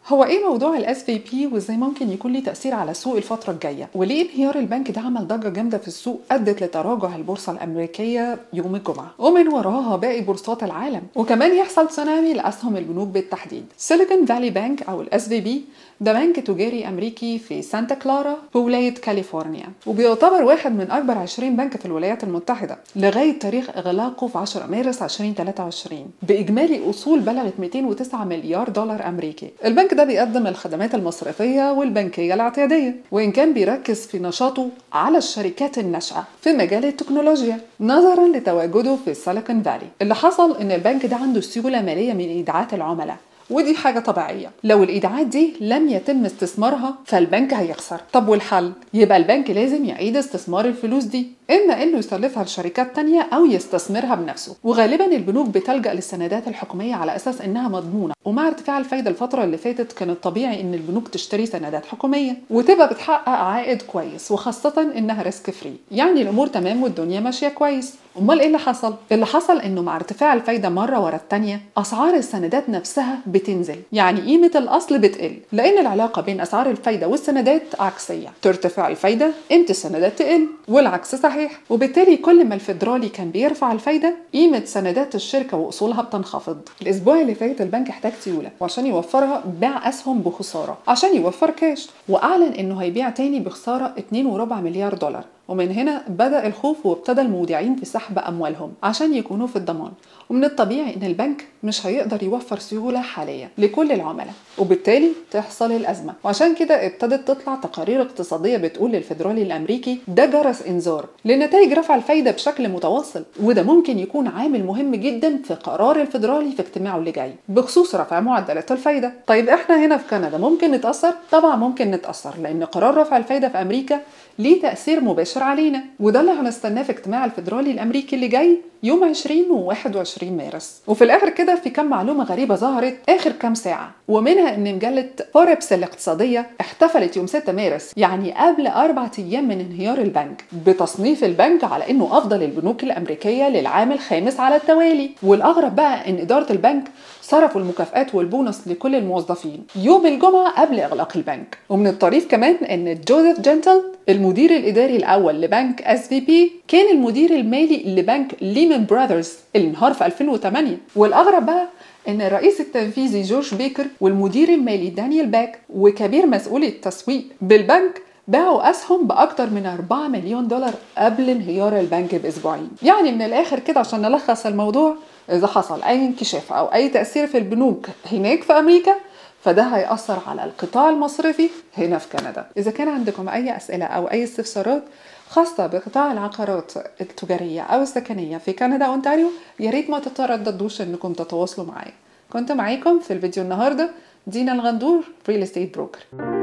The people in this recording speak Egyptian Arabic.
هو ايه موضوع الاس في بي وازاي ممكن يكون ليه تاثير على السوق الفتره الجايه وليه انهيار البنك ده عمل ضجه جامده في السوق ادت لتراجع البورصه الامريكيه يوم الجمعه ومن وراها باقي بورصات العالم وكمان يحصل تسونامي لاسهم البنوك بالتحديد سيليكون فالي بانك او الاس في بي ده بنك تجاري امريكي في سانتا كلارا في ولايه كاليفورنيا وبيعتبر واحد من اكبر 20 بنك في الولايات المتحده لغايه تاريخ اغلاقه في 10 مارس 2023 باجمالي اصول بلغت 209 مليار دولار امريكي البنك ده بيقدم الخدمات المصرفيه والبنكيه الاعتياديه وان كان بيركز في نشاطه على الشركات الناشئه في مجال التكنولوجيا نظرا لتواجده في سيليكون فالي اللي حصل ان البنك ده عنده سيوله ماليه من ايداعات العملاء ودي حاجة طبيعية لو الإيداعات دي لم يتم استثمارها فالبنك هيخسر طب والحل؟ يبقى البنك لازم يعيد استثمار الفلوس دي إما إنه يسلفها لشركات تانية أو يستثمرها بنفسه وغالبا البنوك بتلجأ للسندات الحكومية على أساس إنها مضمونة ومع ارتفاع الفايدة الفترة اللي فاتت كان الطبيعي إن البنوك تشتري سندات حكومية وتبقى بتحقق عائد كويس وخاصة إنها ريسك فري يعني الأمور تمام والدنيا ماشية كويس امال ايه اللي حصل اللي حصل انه مع ارتفاع الفايده مره ورا الثانيه اسعار السندات نفسها بتنزل يعني قيمه الاصل بتقل لان العلاقه بين اسعار الفايده والسندات عكسيه ترتفع الفايده قيمه السندات تقل والعكس صحيح وبالتالي كل ما الفيدرالي كان بيرفع الفايده قيمه سندات الشركه واصولها بتنخفض الاسبوع اللي فات البنك احتاج سيوله وعشان يوفرها باع اسهم بخساره عشان يوفر كاش واعلن انه هيبيع تاني بخساره 2.4 مليار دولار ومن هنا بدأ الخوف وابتدى المودعين في سحب أموالهم عشان يكونوا في الضمان ومن الطبيعي إن البنك مش هيقدر يوفر سيولة حاليا لكل العملاء وبالتالي تحصل الأزمة وعشان كده ابتدت تطلع تقارير اقتصادية بتقول للفيدرالي الأمريكي ده جرس إنذار لنتائج رفع الفايدة بشكل متواصل وده ممكن يكون عامل مهم جدا في قرار الفيدرالي في اجتماعه اللي جاي بخصوص رفع معدلات الفايدة طيب احنا هنا في كندا ممكن نتأثر؟ طبعا ممكن نتأثر لأن قرار رفع الفايدة في أمريكا ليه تأثير مباشر علينا وده اللي هنستناه في اجتماع الفيدرالي الأمريكي اللي جاي يوم 20 و 21 مارس وفي الآخر كده في كم معلومة غريبة ظهرت آخر كام ساعة ومنها إن مجلة فوربس الاقتصادية احتفلت يوم 6 مارس يعني قبل أربع أيام من انهيار البنك بتصنيف البنك على إنه أفضل البنوك الأمريكية للعام الخامس على التوالي والأغرب بقى إن إدارة البنك صرفوا المكافآت والبونص لكل الموظفين يوم الجمعة قبل إغلاق البنك ومن الطريف كمان إن جوزيف جنتل المدير الإداري الأول لبنك اس في بي كان المدير المالي لبنك ليمان براذرز اللي انهار في 2008 والأغرب بقى ان الرئيس التنفيذي جورج بيكر والمدير المالي دانيال باك وكبير مسؤول التسويق بالبنك باعوا اسهم باكتر من 4 مليون دولار قبل انهيار البنك باسبوعين يعني من الاخر كده عشان نلخص الموضوع اذا حصل اي انكشاف او اي تاثير في البنوك هناك في امريكا فده هيأثر على القطاع المصرفي هنا في كندا إذا كان عندكم أي أسئلة أو أي استفسارات خاصة بقطاع العقارات التجارية أو السكنية في كندا أونتاريو يا ريت ما تترددوش إنكم تتواصلوا معايا كنت معاكم في الفيديو النهاردة دينا الغندور ريل استيت بروكر